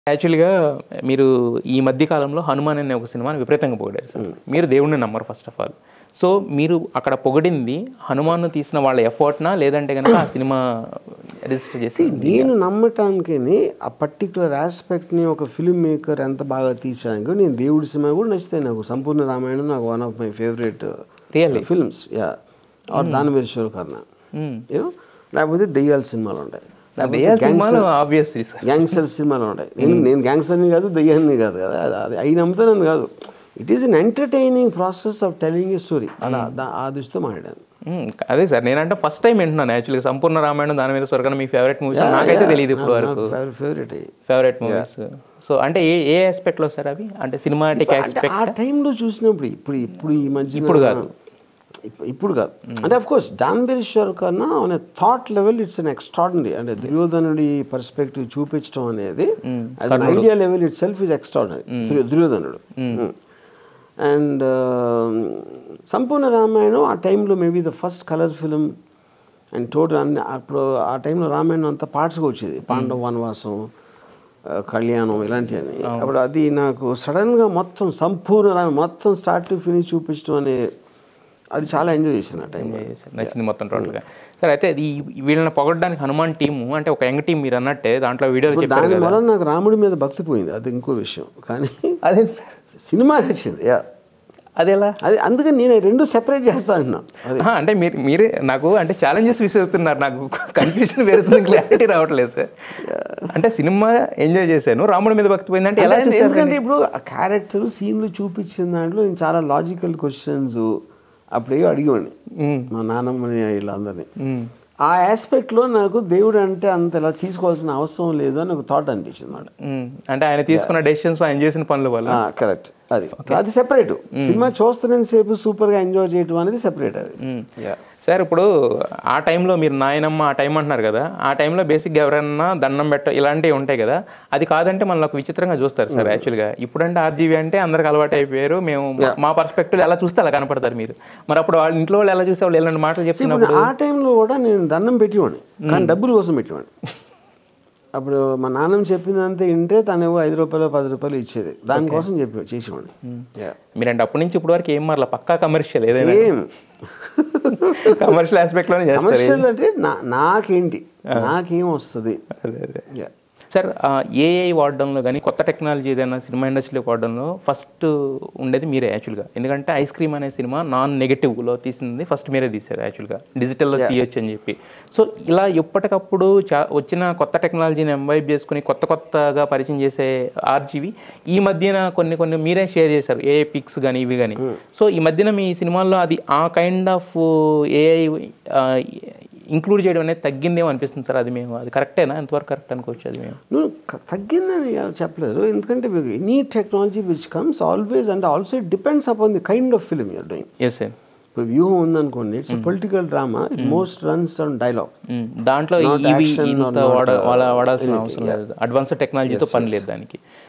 యాక్చువల్గా మీరు ఈ మధ్య కాలంలో హనుమాన్ అనే ఒక సినిమాని విపరీతంగా పొగిడారు సార్ మీరు దేవుడిని నమ్మరు ఫస్ట్ ఆఫ్ ఆల్ సో మీరు అక్కడ పొగిడింది హనుమాన్ తీసిన వాళ్ళ ఎఫర్ట్నా లేదంటే కనుక ఆ సినిమా రిజిస్టర్ చేసి నేను నమ్మటానికి ఆ పర్టికులర్ ఆస్పెక్ట్ని ఒక ఫిల్మ్ మేకర్ ఎంత బాగా తీసాను నేను దేవుడి సినిమా కూడా నచ్చుతాయి నాకు సంపూర్ణ రామాయణం నాకు one of my favourite Really? Films yeah or దానవేశ్వర కర్ణ యూనో లేకపోతే దెయ్యాల సినిమాలు ఉంటాయి దయ్యాల సినిమాలు ఆబ్వియస్ సార్ గ్యాంగ్స్టర్ సినిమాలు ఉంటాయి నేను నేను గ్యాంగ్స్టర్ని కాదు దయ్యాన్ని కాదు కదా అది- అది అవి నమ్ముతానని కాదు it is an entertaining process of telling a story అలా దా- ఆ దృష్టితో మాట్లాడాను మ్మ్. అదే సార్ నేనంటే ఫస్ట్ టైం వింటున్నాను యాక్చువల్గా సంపూర్ణ రామాయణం దాని మీద స్వర్గం మీ ఫేవరెట్ మూవీస్ నాకైతే తెలియదు ఇప్పుడు వరకు ఫేవరెట్ ఫేవరెట్ మూవీస్ సో అంటే ఏ ఏ ఆస్పెక్ట్లో సార్ అవి అంటే సినిమాటిక్ అంటే ఆస్పెక్ట్ ఆ టైంలో చూసినప్పుడు ఇప్పుడు ఇప్పుడు ఈ మధ్య ఇప్పుడు కాదు. ఇప్పుడు కాదు అంటే అఫ్ కోర్స్ డాన్బెరీశ్వర్ కన్నా on thought level it's an extraordinary అంటే దుర్యోధనుడి పర్స్పెక్టివ్ చూపించడం అనేది as an idea level itself is extraordinary దుర్యోధనుడు అండ్ సంపూర్ణ రామాయణం ఆ టైంలో maybe the first colour film and total అన్ని అప్పుడు ఆ టైంలో రామాయణం అంతా పార్ట్స్గా వచ్చేది పాండవ వనవాసం ఆ, కళ్యాణం ఇలాంటివన్నీ అప్పుడు అది నాకు సడన్గా మొత్తం సంపూర్ణ రామాయణం మొత్తం స్టార్ట్ టు ఫినిష్ చూపించడం అనే అది చాలా ఎంజాయ్ చేసిన ఆ టైంలో నచ్చింది మొత్తం టోటల్గా సార్ అయితే ఈ వీళ్ళని పొగడడానికి హనుమాన్ టీము అంటే ఒక యంగ్ టీం మీరు అన్నట్టే దాంట్లో వీడియోలు చెప్పారు దాని కదా వల్ల నాకు రాముడి మీద భక్తి పోయింది అది ఇంకో విషయం కానీ అదే సార్ సినిమా నచ్చింది యా అదెలా అది అందుకని నేను రెండు సెపరేట్ చేస్తా అంటున్నాను అది ఆహా, అంటే మీరు మీరే నాకు అంటే ఛాలెంజెస్ విసురుతున్నారు నాకు కన్ఫ్యూజన్ పెరుగుతుంది క్లారిటీ రావట్లేదు సార్ అంటే సినిమా ఎంజాయ్ చేశాను రాముడి మీద భక్తి పోయిందంటే ఎలా అంటే చూసారు ఎందుకంటే ఇప్పుడు ఆ క్యారెక్టర్ సీన్లు చూపించిన దాంట్లో నేను చాలా లాజికల్ క్వశ్చన్స్ అప్పుడే అడిగేవాడిని మా నాన్నమ్మని వీళ్ళందరినీ ఆ ఆస్పెక్ట్లో నాకు దేవుడు అంటే అంత ఇలా తీసుకోవాల్సిన అవసరం లేదు అని ఒక థాట్ అనిపించింది మాట మ్మ్. అంటే ఆయన తీసుకున్న డెసిషన్స్ ఆయన చేసిన పనుల వల్ల కరెక్ట్ అది అది సెపరేట్ సినిమా చూస్తున్నంత సేపు సూపర్గా ఎంజాయ్ చేయడం అనేది సెపరేట్ అది Yeah. సార్ ఇప్పుడు ఆ టైంలో మీరు నాయనమ్మ ఆ టైం అంటున్నారు కదా ఆ టైంలో బేసిక్గా ఎవరైనా దండం పెట్ట ఇలాంటివి ఉంటాయి కదా అది కాదంటే మనల్ని ఒక విచిత్రంగా చూస్తారు సార్ యాక్చువల్గా ఇప్పుడంటే ఆర్జీవీ అంటే అందరికి అలవాటు అయిపోయారు మేము మా పర్స్పెక్టివ్ ఎలా చూస్తే అలా కనపడతారు మీరు మరి అప్పుడు వాళ్ళ ఇంట్లో వాళ్ళు ఎలా చూస్తే వాళ్ళు ఇలాంటి మాటలు See, చెప్తున్నప్పుడు ఇప్పుడు ఆ టైంలో కూడా నేను దండం పెట్టేవాడిని కానీ డబ్బుల కోసం పెట్టేవాడిని అప్పుడు మా నాన్నమ్మ చెప్పిందంతా వింటే తను ఏవో ఐదు రూపాయలు పది రూపాయలు ఇచ్చేది దానికోసం చెప్పి చేసేవాడిని Yeah. మీరంటే అప్పటి నుంచి ఇప్పటి వరకు ఏం మరలా పక్కా కమర్షియల్ ఏదైనా సేమ్ కమర్షియల్ ఆస్పెక్ట్లోనే చేస్తారు కమర్షియల్ అంటే నా నాకేంటి నాకేం వస్తుంది అదే అదే Yeah. సార్ ఏఐ వాడడంలో కానీ కొత్త టెక్నాలజీ ఏదైనా సినిమా ఇండస్ట్రీలో వాడడంలో ఫస్ట్ ఉండేది మీరే యాక్చువల్గా ఎందుకంటే ఐస్ క్రీమ్ అనే సినిమా నాన్ నెగటివ్లో తీసింది ఫస్ట్ మీరే తీశారు యాక్చువల్గా డిజిటల్లో తీయొచ్చు అని చెప్పి సో ఇలా ఎప్పటికప్పుడు చా వచ్చిన కొత్త టెక్నాలజీని ఎంవైబ్ చేసుకుని కొత్త కొత్తగా పరిచయం చేసే ఆర్జీవి ఈ మధ్యన కొన్ని కొన్ని మీరే షేర్ చేశారు ఏఐ పిక్స్ కానీ ఇవి కానీ సో ఈ మధ్యన మీ సినిమాల్లో అది ఆ కైండ్ ఆఫ్ ఏఐ ఇంక్లూడ్ చేయడం అనేది తగ్గిందేమో అనిపిస్తుంది సార్ అది మేము అది కరెక్టేనా ఎంతవరకు కరెక్ట్ అనుకోవచ్చు అది మేము నువ్వు క- తగ్గిందని ఎవరు చెప్పలేదు ఎందుకంటే any technology which comes always and also it depends upon the kind of film you're doing yes sir ఇప్పుడు వ్యూహం ఉందనుకోండి it's political drama it most runs on dialogue దాంట్లో Not ఇవి action or ఇంత not, వాడ uh, వాడ- వాడాల్సిన anything, అవసరం లేదు అడ్వాన్స్ టెక్నాలజీతో పని లేదు దానికి